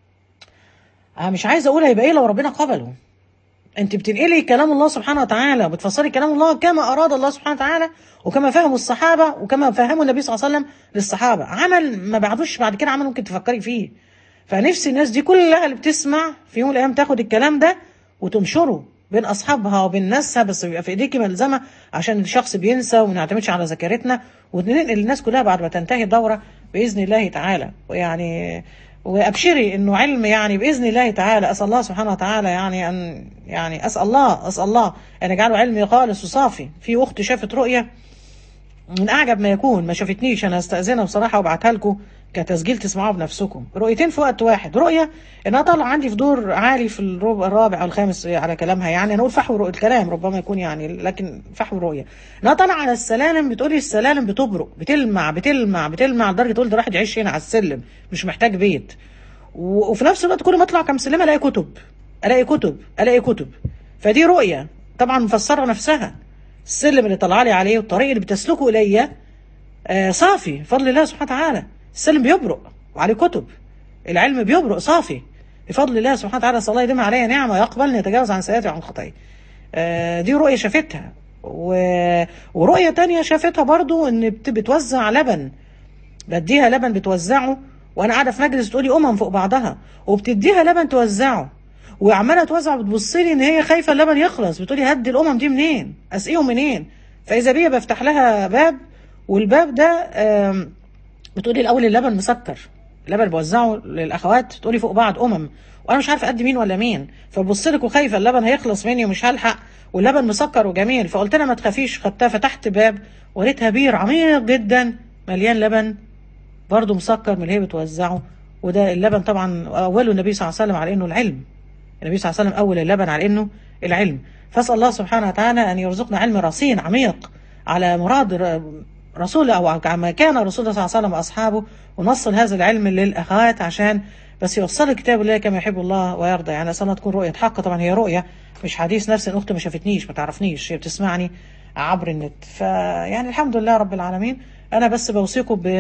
أنا مش عايزه اقول هيبقى ايه لو ربنا قبله انت بتنقلي كلام الله سبحانه وتعالى وبتفسري كلام الله كما اراد الله سبحانه وتعالى وكما فهموا الصحابه وكما فهموا النبي صلى الله عليه وسلم للصحابه عمل ما بعدوش بعد كده عمل ممكن تفكري فيه فنفسي الناس دي كلها اللي بتسمع في يوم من الايام تاخد الكلام ده وتنشره بين اصحابها وبين ناسها بس بيبقى في ايديكي ملزمه عشان الشخص بينسى وما نعتمدش على ذاكرتنا وننقل الناس كلها بعد ما تنتهي الدوره باذن الله تعالى ويعني وابشري انه علم يعني باذن الله تعالى اسال الله سبحانه وتعالى يعني ان يعني اسال الله اسال الله ان يجعله علمي خالص وصافي في اخت شافت رؤيه من اعجب ما يكون ما شافتنيش انا استاذنها بصراحه وابعتها لكم كتسجيل تسمعوه بنفسكم رؤيتين في وقت واحد رؤيه انها طالعه عندي في دور عالي في الربع الرابع او الخامس على كلامها يعني انا اقول فحوى رؤيه الكلام ربما يكون يعني لكن فحوى رؤيه انها طالعه على السلالم بتقولي السلالم بتبرق بتلمع بتلمع بتلمع لدرجه تقول ده راح يعيش هنا على السلم مش محتاج بيت و- وفي نفس الوقت كل ما اطلع كام سلمه الاقي كتب الاقي كتب الاقي كتب فدي رؤيه طبعا مفسره نفسها السلم اللي طلع لي عليه والطريق اللي بتسلكه الي آه، صافي بفضل الله سبحانه وتعالى السلم بيبرق وعليه كتب العلم بيبرق صافي بفضل الله سبحانه وتعالى صلى الله يديم عليا نعمه ويقبل يتجاوز عن سيئاتي وعن خطاياي آه، دي رؤيه شافتها و... ورؤيه تانية شافتها برضو ان بت- بتوزع لبن بديها لبن بتوزعه وانا قاعده في مجلس تقولي امم فوق بعضها وبتديها لبن توزعه وعماله توزع بتبص لي ان هي خايفه اللبن يخلص بتقولي هدي الامم دي منين اسقيهم منين فاذا بيا بفتح لها باب والباب ده آم، بتقولي الاول اللبن مسكر اللبن بوزعه للاخوات تقولي فوق بعض امم وانا مش عارفه ادي مين ولا مين فبص لك وخايفه اللبن هيخلص مني ومش هلحق واللبن مسكر وجميل فقلت لها ما تخافيش خدتها فتحت باب وريتها بير عميق جدا مليان لبن برضه مسكر من اللي هي بتوزعه وده اللبن طبعا اوله النبي صلى الله عليه وسلم على انه العلم النبي صلى الله عليه وسلم اول اللبن على انه العلم فاسال الله سبحانه وتعالى ان يرزقنا علم رصين عميق على مراد ر- رسول او كما كان رسول الله صلى الله عليه وسلم واصحابه ونصل هذا العلم للاخوات عشان بس يوصل كتاب الله كما يحب الله ويرضى يعني اسال الله تكون رؤيه حق طبعا هي رؤيه مش حديث نفس ان اختي ما شافتنيش ما تعرفنيش هي بتسمعني عبر النت فيعني الحمد لله رب العالمين انا بس بوصيكم ب-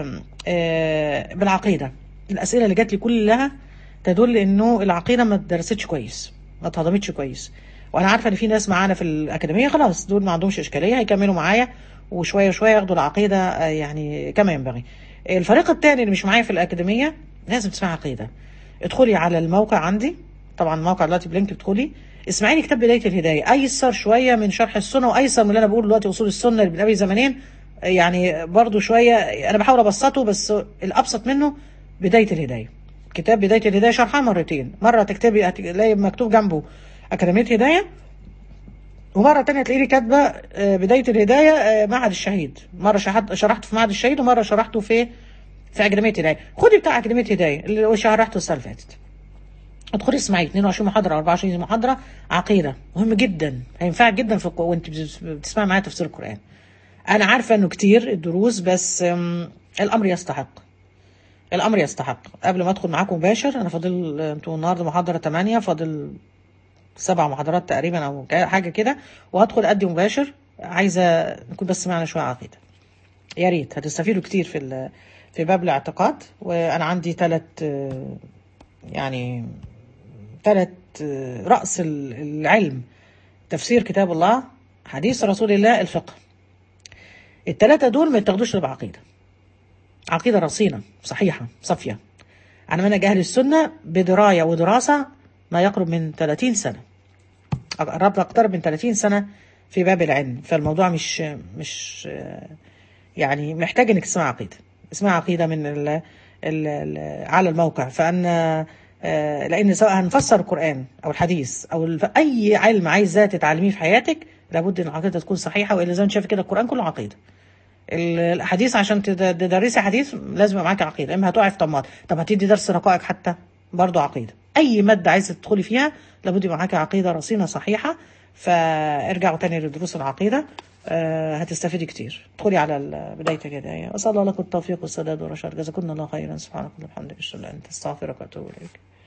آه، بالعقيده الاسئله اللي جات لي كلها تدل انه العقيده ما اتدرستش كويس ما اتهضمتش كويس وانا عارفه ان في ناس معانا في الاكاديميه خلاص دول ما عندهمش اشكاليه هيكملوا معايا وشويه شويه ياخدوا العقيده آه، يعني كما ينبغي الفريق الثاني اللي مش معايا في الاكاديميه لازم تسمع عقيده ادخلي على الموقع عندي طبعا الموقع دلوقتي بلينك ادخلي اسمعي لي كتاب بدايه الهدايه ايسر شويه من شرح السنه وايسر من اللي انا بقوله دلوقتي اصول السنه اللي من ابي زمانين يعني برضو شويه انا بحاول ابسطه بس الابسط منه بدايه الهدايه كتاب بدايه الهدايه شرحها مرتين مره تكتبي هتلاقي مكتوب جنبه اكاديميه هدايه ومره تانية تلاقيني كاتبه آه، بدايه الهدايه آه، معهد الشهيد مره شرحت شرحته في معهد الشهيد ومره شرحته في في اكاديميه هدايه خدي بتاع اكاديميه هدايه اللي شرحته السنه اللي فاتت ادخلي اسمعي 22 محاضره او 24 محاضره عقيده مهم جدا هينفعك جدا في الق- وانت بتس- بتسمعي معايا تفسير القران انا عارفه انه كتير الدروس بس أم، الامر يستحق الامر يستحق قبل ما ادخل معاكم مباشر انا فاضل انتوا النهارده محاضره 8 فاضل سبع محاضرات تقريبا او كا- حاجه كده وهدخل ادي مباشر عايزه نكون بس سمعنا شويه عقيده يا ريت هتستفيدوا كتير في ال- في باب الاعتقاد وانا عندي ثلاث يعني ثلاث رأس ال- العلم تفسير كتاب الله حديث رسول الله الفقه الثلاثة دول ما يتاخدوش إلا بعقيدة عقيدة رصينة صحيحة صافية على منهج أهل السنة بدراية ودراسة ما يقرب من 30 سنة قربت أقترب من 30 سنة في باب العلم فالموضوع مش مش يعني محتاج انك تسمع عقيده اسمع عقيده من ال ال ال على الموقع فان آه، لان سواء هنفسر القران او الحديث او الف- اي علم عايزاه تتعلميه في حياتك لابد ان العقيده تكون صحيحه والا زي ما انت شايف كده القران كله عقيده ال- الحديث عشان تد- تدرسي حديث لازم يبقى معاكي عقيده اما هتقعي في طماط طب هتدي درس رقائق حتى برضه عقيده اي ماده عايزه تدخلي فيها لابد يبقى معاكي عقيده رصينه صحيحه فارجعوا تاني لدروس العقيده آه، هتستفيدي كتير ادخلي على ال- بدايه الهدايه واسال الله لكم التوفيق والسداد والرشاد جزاكم الله خيرا سبحانك اللهم وبحمدك اشهد ان لا اله الا انت استغفرك واتوب اليك